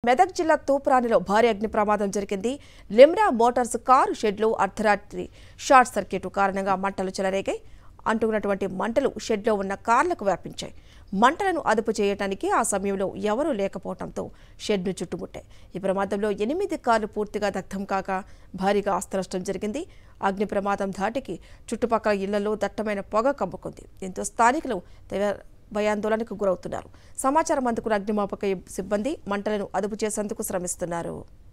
మెదక్ జిల్లా తూప్రానిలో భారీ అగ్ని ప్రమాదం జరిగింది లిమ్రా మోటార్స్ కారు షెడ్లో అర్ధరాత్రి షార్ట్ సర్క్యూట్ కారణంగా మంటలు చెలరేగాయి అంటున్నటువంటి మంటలు షెడ్లో ఉన్న కార్లకు వ్యాపించాయి మంటలను అదుపు చేయడానికి ఆ సమయంలో ఎవరూ లేకపోవడంతో షెడ్ను చుట్టుముట్టాయి ఈ ప్రమాదంలో ఎనిమిది కార్లు పూర్తిగా దగ్ధం కాగా భారీగా ఆస్తి జరిగింది అగ్ని ప్రమాదం ధాటికి చుట్టుపక్కల ఇళ్లలో దట్టమైన పొగ కమ్ముకుంది దీంతో స్థానికులు తీవ్ర భయాందోళనకు గురవుతున్నారు సమాచారం అందుకున్న అగ్నిమాపక సిబ్బంది మంటలను అదుపు చేసేందుకు శ్రమిస్తున్నారు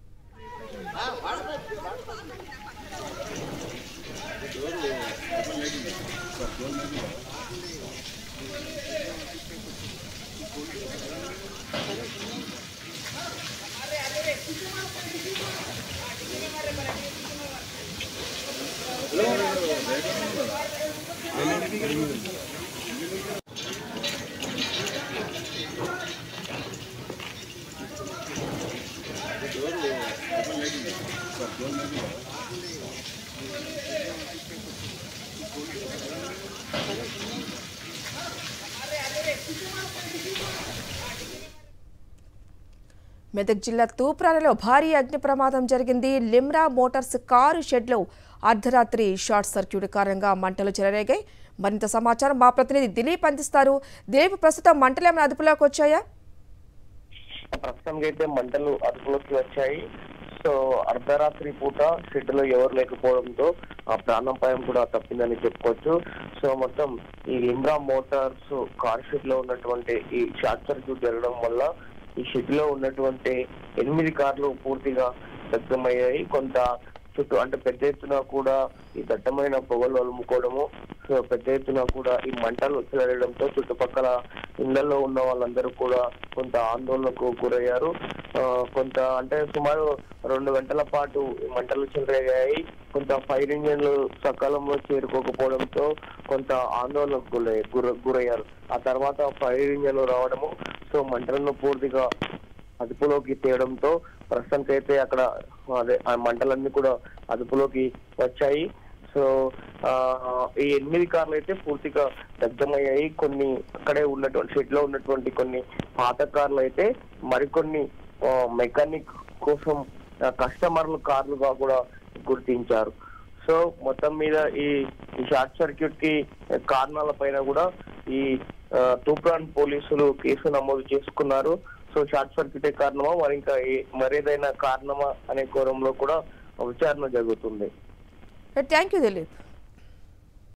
మెదక్ జిల్లా తూప్రాలలో భారీ అగ్ని ప్రమాదం జరిగింది లిమ్రా మోటార్స్ కారు షెడ్లో అర్ధరాత్రి షార్ట్ సర్క్యూట్ కారణంగా మంటలు చెలరేగాయి మరింత సమాచారం మా ప్రతినిధి దిలీప్ అందిస్తారు దిలీప్ ప్రస్తుతం మంటలు ఏమైనా అదుపులోకి వచ్చాయా ప్రస్తుతానికి అయితే మంటలు అదుపులోకి వచ్చాయి సో అర్ధరాత్రి పూట షెడ్ లో ఎవరు లేకపోవడంతో ఆ ప్రాణాపాయం కూడా తప్పిందని చెప్పుకోవచ్చు సో మొత్తం ఈ లిమ్రా మోటార్స్ కార్ షెడ్ లో ఉన్నటువంటి ఈ షార్ట్ సర్క్యూట్ జరగడం వల్ల ఈ షెడ్ లో ఉన్నటువంటి ఎనిమిది కార్లు పూర్తిగా దగ్ధమయ్యాయి కొంత చుట్టూ అంటే పెద్ద ఎత్తున కూడా ఈ దట్టమైన పొగలు అలుముకోవడము సో పెద్ద ఎత్తున కూడా ఈ మంటలు చెలరడంతో చుట్టుపక్కల ఇళ్లలో ఉన్న వాళ్ళందరూ కూడా కొంత ఆందోళనకు గురయ్యారు ఆ, కొంత అంటే సుమారు రెండు గంటల పాటు ఈ మంటలు చెలరేగాయి కొంత ఫైర్ ఇంజన్లు సకాలంలో చేరుకోకపోవడంతో కొంత ఆందోళనకు గురయ్య- గుర గురయ్యారు ఆ తర్వాత ఫైర్ ఇంజన్లు రావడము సో మంటలను పూర్తిగా అదుపులోకి తేయడంతో ప్రస్తుతానికి అయితే అక్కడ అదే ఆ మంటలన్నీ కూడా అదుపులోకి వచ్చాయి సో ఆ, ఈ ఎనిమిది కార్లు అయితే పూర్తిగా దగ్ధమయ్యాయి కొన్ని అక్కడే ఉన్నటువంటి షెడ్ లో ఉన్నటువంటి కొన్ని పాత కార్లు అయితే మరికొన్ని ఆ, మెకానిక్ కోసం ఆ, కస్టమర్ల కార్లుగా కూడా గుర్తించారు సో మొత్తం మీద ఈ ఈ షార్ట్ సర్క్యూట్ కి కారణాల పైన కూడా ఈ ఆ, తూప్రాన్ పోలీసులు కేసు నమోదు చేసుకున్నారు సో షార్ట్ సర్క్యూటే కారణమా మరి ఇంకా ఏ- మరేదైనా కారణమా అనే కోణంలో కూడా విచారణ జరుగుతుంది థ్యాంక్ యూ దిలీప్